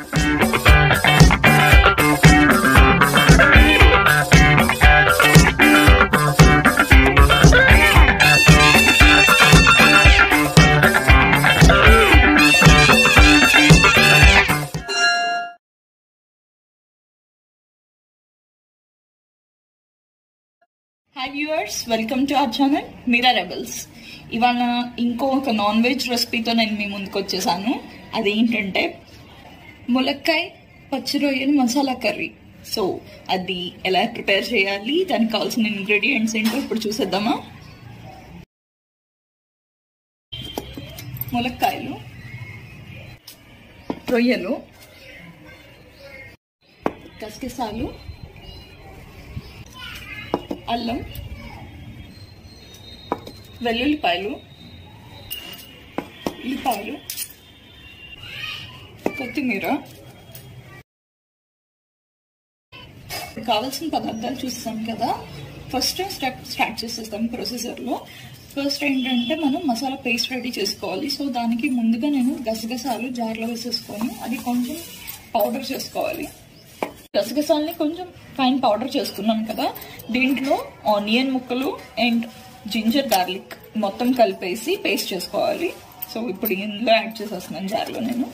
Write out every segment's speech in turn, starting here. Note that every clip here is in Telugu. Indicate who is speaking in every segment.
Speaker 1: hi viewers welcome to our channel Meera rebels ఇవాళ ఇంకో ఒక నాన్ వెజ్ రెసిపీతో నేను మీ ముందుకు వచ్చేసాను అదేంటంటే ములక్కాయ పచ్చి రొయ్యలు మసాలా కర్రీ సో అది ఎలా ప్రిపేర్ చేయాలి దానికి కావాల్సిన ఇంగ్రీడియంట్స్ ఏంటో ఇప్పుడు చూసేద్దామా ములక్కాయలు రొయ్యలు గసగసాలు అల్లం వెల్లుల్లిపాయలు ఉల్లిపాయలు కొత్తిమీర కావాల్సిన పదార్థాలు చూస్తాం కదా ఫస్ట్ స్టెప్ స్టార్ట్ చేసేస్తాం ప్రొసెసర్లో ఫస్ట్ ఏంటంటే మనం మసాలా పేస్ట్ రెడీ చేసుకోవాలి సో దానికి ముందుగా నేను గసగసాలు జార్లో వేసేసుకొని అది కొంచెం పౌడర్ చేసుకోవాలి గసగసాలని కొంచెం ఫైన్ పౌడర్ చేసుకున్నాం కదా దీంట్లో ఆనియన్ ముక్కలు అండ్ జింజర్ గార్లిక్ మొత్తం కలిపేసి పేస్ట్ చేసుకోవాలి సో ఇప్పుడు ఇందులో యాడ్ చేసేస్తున్నాను జార్లో నేను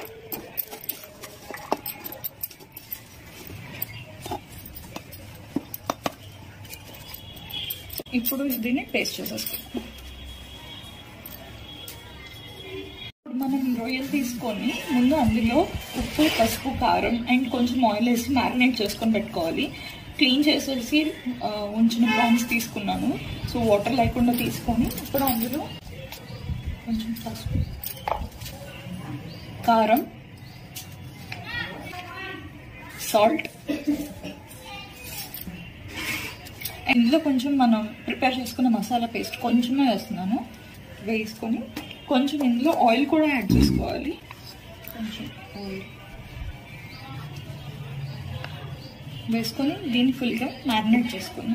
Speaker 1: ఇప్పుడు దీన్ని పేస్ట్ చేసేసుకుంటాం మనం రొయ్యలు తీసుకొని ముందు అందులో ఉప్పు పసుపు కారం అండ్ కొంచెం ఆయిల్ వేసి మ్యారినేట్ చేసుకొని పెట్టుకోవాలి క్లీన్ చేసేసి ఉంచిన ప్రాన్స్ తీసుకున్నాను సో వాటర్ లేకుండా తీసుకొని ఇప్పుడు అందులో కొంచెం పసుపు కారం సాల్ట్ ఇందులో కొంచెం మనం ప్రిపేర్ చేసుకున్న మసాలా పేస్ట్ కొంచెమే వేస్తున్నాను వేసుకొని కొంచెం ఇందులో ఆయిల్ కూడా యాడ్ చేసుకోవాలి కొంచెం ఆయిల్ వేసుకొని దీన్ని ఫుల్గా మ్యారినేట్ చేసుకొని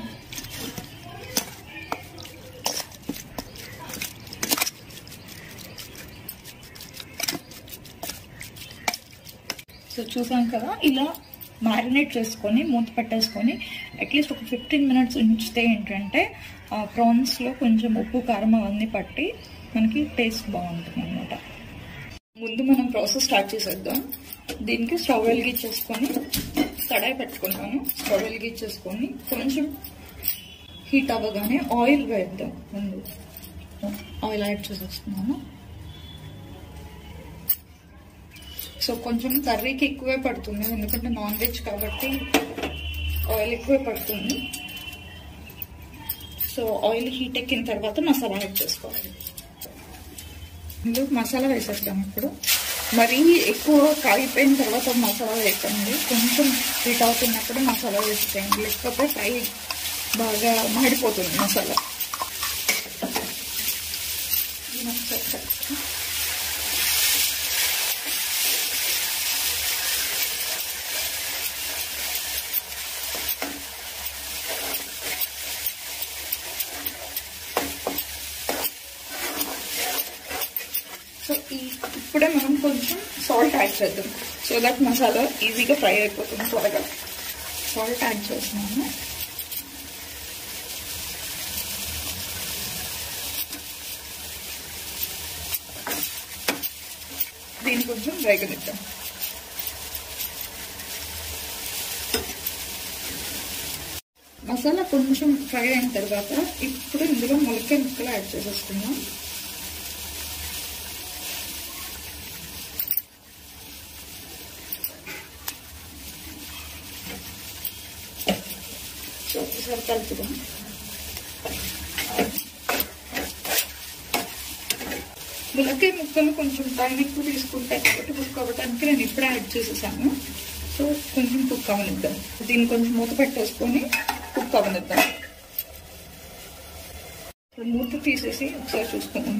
Speaker 1: సో చూసాం కదా ఇలా మ్యారినేట్ చేసుకొని మూత పెట్టేసుకొని అట్లీస్ట్ ఒక ఫిఫ్టీన్ మినిట్స్ ఉంచితే ఏంటంటే ప్రాన్స్లో కొంచెం ఉప్పు కారం అవన్నీ పట్టి మనకి టేస్ట్ బాగుంటుంది అనమాట ముందు మనం ప్రాసెస్ స్టార్ట్ చేసేద్దాం దీనికి స్టవ్ వెలిగించేసుకొని కడాయి పెట్టుకున్నాను స్టవ్ వెలిగించేసుకొని కొంచెం హీట్ అవ్వగానే ఆయిల్ వేద్దాం ముందు ఆయిల్ యాడ్ చేసేస్తున్నాను సో కొంచెం కర్రీకి ఎక్కువే పడుతుంది ఎందుకంటే నాన్ వెజ్ కాబట్టి ఆయిల్ ఎక్కువే పడుతుంది సో ఆయిల్ హీట్ ఎక్కిన తర్వాత మసాలా యాడ్ చేసుకోవాలి ఇందులో మసాలా వేసేస్తాం ఇప్పుడు మరీ ఎక్కువ కాగిపోయిన తర్వాత మసాలా వేసండి కొంచెం హీట్ అవుతున్నప్పుడు మసాలా వేసేయండి లేకపోతే ఫ్రై బాగా మాడిపోతుంది మసాలా సో ఈ ఇప్పుడే మనం కొంచెం సాల్ట్ యాడ్ చేద్దాం సో దట్ మసాలా ఈజీగా ఫ్రై అయిపోతుంది త్వరగా సాల్ట్ యాడ్ చేస్తున్నాను దీన్ని కొంచెం వేగనిద్దాం మసాలా కొంచెం ఫ్రై అయిన తర్వాత ఇప్పుడు ఇందులో మొలకే ముక్కలు యాడ్ చేసేసుకుందాం ఒకసారి కలుపుదాం ములక్కాయ ముక్కలు కొంచెం టైం ఎక్కువ తీసుకుంటే ఒకటి కుక్ అవ్వడానికి నేను ఇప్పుడే యాడ్ చేసేసాను సో కొంచెం కుక్ అవనిద్దాం దీన్ని కొంచెం మూత పెట్టేసుకొని కుక్ అవనిద్దాం మూత తీసేసి ఒకసారి చూసుకుందాం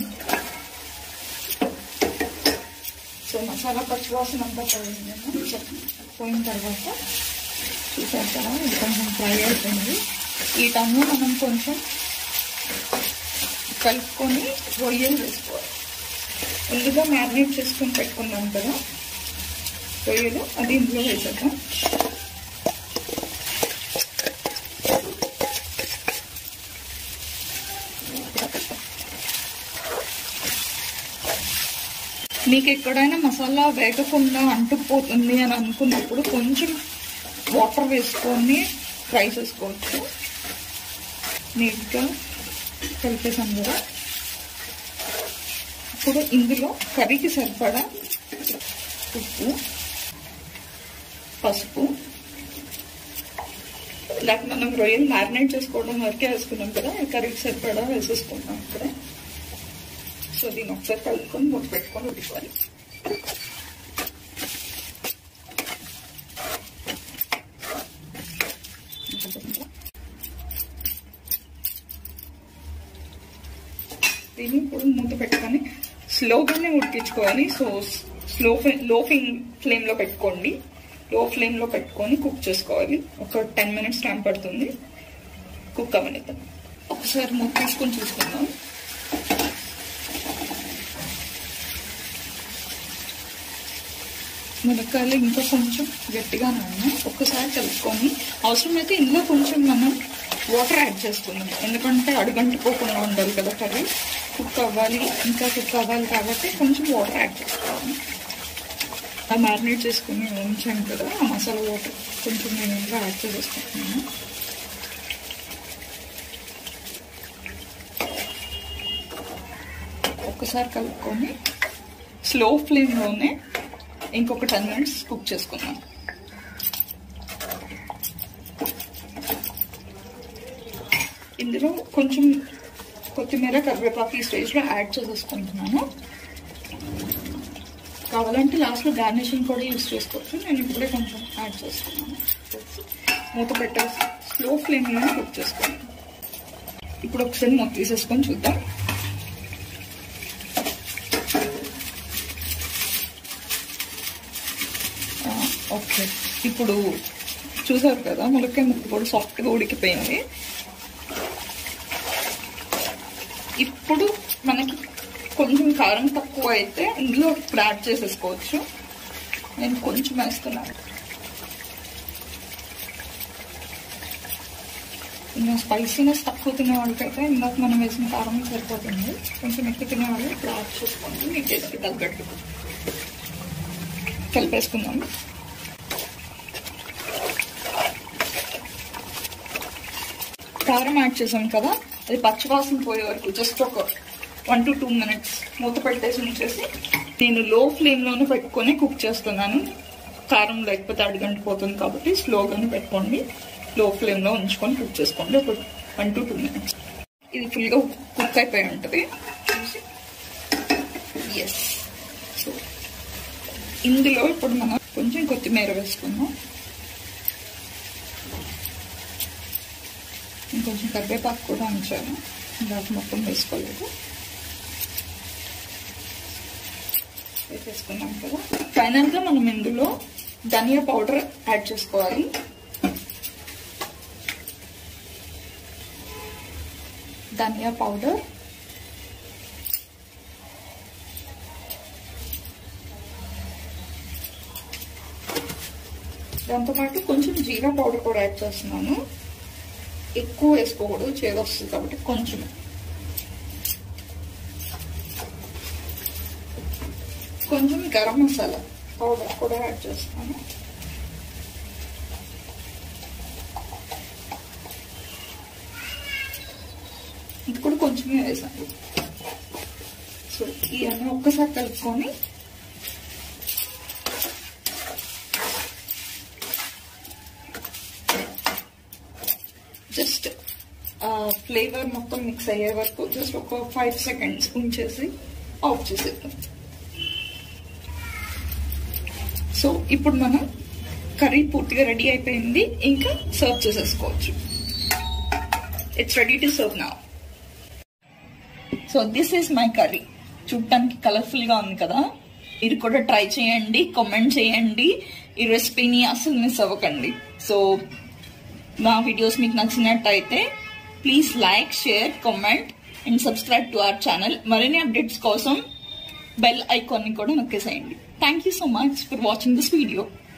Speaker 1: సో మసాలా పచ్చివాసన అంతా పోయింది పోయిన తర్వాత చూసారు కదా ఇది కొంచెం ఫ్రై అయిపోయింది ఈ టైంలో మనం కొంచెం కలుపుకొని రొయ్యలు వేసుకోవాలి ముందుగా మ్యారినేట్ చేసుకొని పెట్టుకున్నాం కదా రొయ్యలు అది ఇందులో వేసేద్దాం మీకు ఎక్కడైనా మసాలా వేగకుండా అంటుకుపోతుంది అని అనుకున్నప్పుడు కొంచెం వాటర్ వేసుకొని ఫ్రై చేసుకోవచ్చు నీట్గా కలిపేసాం కదా ఇప్పుడు ఇందులో కర్రీకి సరిపడా ఉప్పు పసుపు లేక మనం రొయ్యలు మ్యారినేట్ చేసుకోవడం వరకే వేసుకున్నాం కదా కర్రీకి సరిపడా వేసేసుకున్నాం ఇక్కడ సో దీన్ని ఒకసారి కలుపుకొని మూత పెట్టుకొని ఉడిపోవాలి దీన్ని ఇప్పుడు మూత పెట్టుకొని స్లోగానే ఉడికించుకోవాలి సో స్లో లో ఫ్లేమ్ లో పెట్టుకోండి లో ఫ్లేమ్ లో పెట్టుకొని కుక్ చేసుకోవాలి ఒక టెన్ మినిట్స్ టైం పడుతుంది కుక్ అవ్వనిద్దాం ఒకసారి మూత తీసుకొని చూసుకుందాం మునక్కాయలు ఇంకా కొంచెం గట్టిగానే ఉన్నాయి ఒక్కసారి కలుపుకొని అవసరమైతే ఇందులో కొంచెం మనం వాటర్ యాడ్ చేసుకుందాం ఎందుకంటే అడుగంటుకోకుండా ఉండాలి కదా కర్రీ కుక్ అవ్వాలి ఇంకా కుక్ అవ్వాలి కాబట్టి కొంచెం వాటర్ యాడ్ చేసుకోవాలి ఆ మ్యారినేట్ చేసుకుని ఉంచాను కదా ఆ మసాలా వాటర్ కొంచెం నేను ఇంట్లో యాడ్ చేసేసుకుంటున్నాను ఒక్కసారి కలుపుకొని స్లో ఫ్లేమ్లోనే ఇంకొక టెన్ మినిట్స్ కుక్ చేసుకుందాం ఇందులో కొంచెం కొత్తిమీర కరివేపాకు ఈ స్టేజ్లో యాడ్ చేసేసుకుంటున్నాను కావాలంటే లాస్ట్లో గార్నిషింగ్ కూడా యూస్ చేసుకోవచ్చు నేను ఇప్పుడే కొంచెం యాడ్ చేస్తున్నాను మూత పెట్టేసి స్లో ఫ్లేమ్లోనే కుక్ చేసుకోండి ఇప్పుడు ఒకసారి మూత తీసేసుకొని చూద్దాం ఓకే ఇప్పుడు చూసారు కదా ములక్కాయ ముక్క కూడా సాఫ్ట్గా ఉడికిపోయింది ఇప్పుడు మనకి కొంచెం కారం తక్కువ అయితే ఇందులో యాడ్ చేసేసుకోవచ్చు నేను కొంచెం వేస్తున్నాను ఇంకా స్పైసీనెస్ తక్కువ తినే వాళ్ళకైతే ఇందాక మనం వేసిన కారం సరిపోతుంది కొంచెం ఎక్కువ తినే వాళ్ళు ఇప్పుడు యాడ్ చేసుకోండి మీ టేస్ట్కి తగ్గట్టు కలిపేసుకుందాం కారం యాడ్ చేసాం కదా అది పచ్చివాసన పోయే వరకు జస్ట్ ఒక వన్ టు టూ మినిట్స్ మూత పెట్టేసి ఉంచేసి నేను లో ఫ్లేమ్లోనే పెట్టుకొని కుక్ చేస్తున్నాను కారం లేకపోతే అడుగంటిపోతుంది కాబట్టి స్లోగానే పెట్టుకోండి లో ఫ్లేమ్లో ఉంచుకొని కుక్ చేసుకోండి ఒక వన్ టు టూ మినిట్స్ ఇది ఫుల్గా కుక్ అయిపోయి ఉంటుంది చూసి ఎస్ సో ఇందులో ఇప్పుడు మనం కొంచెం కొత్తిమీర వేసుకుందాం ఇంకొంచెం కరివేపాకు కూడా ఉంచాను ఇందాక మొత్తం వేసుకోలేదు వేసేసుకున్నాం కదా ఫైనల్గా మనం ఇందులో ధనియా పౌడర్ యాడ్ చేసుకోవాలి ధనియా పౌడర్ దాంతోపాటు కొంచెం జీరా పౌడర్ కూడా యాడ్ చేస్తున్నాను ఎక్కువ వేసుకోకూడదు చేదు వస్తుంది కాబట్టి కొంచెం కొంచెం గరం మసాలా పౌడర్ కూడా యాడ్ చేస్తాను ఇది కూడా కొంచెమే వేసాను సో ఇవన్నీ ఒక్కసారి కలుపుకొని జస్ట్ ఫ్లేవర్ మొత్తం మిక్స్ అయ్యే వరకు జస్ట్ ఒక ఫైవ్ సెకండ్స్ ఉంచేసి ఆఫ్ చేసేద్దాం సో ఇప్పుడు మనం కర్రీ పూర్తిగా రెడీ అయిపోయింది ఇంకా సర్వ్ చేసేసుకోవచ్చు ఇట్స్ రెడీ టు సర్వ్ నా so this is my curry చూడటానికి కలర్ఫుల్ గా ఉంది కదా మీరు కూడా ట్రై చేయండి కామెంట్ చేయండి ఈ రెసిపీని అసలు మిస్ అవ్వకండి సో మా వీడియోస్ మీకు నచ్చినట్టయితే please like share comment and subscribe to our channel మరిన్ని అప్డేట్స్ కోసం బెల్ ఐకాన్ని కూడా నొక్కేసేయండి thank you so much for watching this video